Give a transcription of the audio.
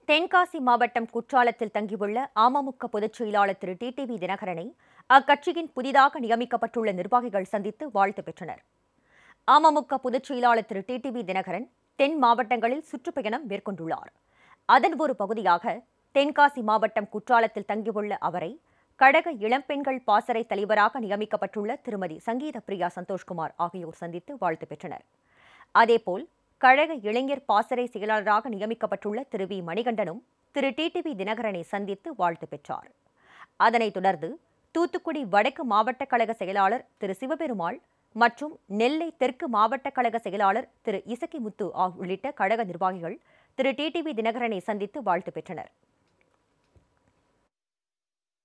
தென்காசி மாவட்டம் குற்றாலத்தில் தங்கியுள்ள அமமுக பொதுச் செயலாளர் திரு டிடிவி தினகரனை அக்கட்சியின் புதிதாக நியமிக்கப்பட்டுள்ள நிர்வாகிகள் சந்தித்து வாழ்த்து பெற்றனர் அமமுக பொதுச் செயலாளர் திரு டிடிவி தினகரன் தென் மாவட்டங்களில் சுற்றுப்பயணம் மேற்கொண்டுள்ளார் அதன் ஒரு பகுதியாக தென்காசி மாவட்டம் குற்றாலத்தில் தங்கியுள்ள அவரை கழக இளம்பெண்கள் பாசறை தலைவராக நியமிக்கப்பட்டுள்ள திருமதி சங்கீத பிரியா சந்தோஷ்குமார் ஆகியோர் சந்தித்து வாழ்த்து பெற்றனர் அதேபோல் கழக இளைஞர் பாசறை செயலாளராக நியமிக்கப்பட்டுள்ள திரு வி மணிகண்டனும் திரு டிடிவி தினகரனை சந்தித்து வாழ்த்து பெற்றார் அதனைத் தொடர்ந்து தூத்துக்குடி வடக்கு மாவட்ட கழக செயலாளர் திரு சிவபெருமாள் மற்றும் நெல்லை தெற்கு மாவட்ட கழக செயலாளர் திரு இசக்கிமுத்து ஆ- உள்ளிட்ட கழக நிர்வாகிகள் திரு டிடிவி தினகரனை சந்தித்து வாழ்த்து பெற்றனர்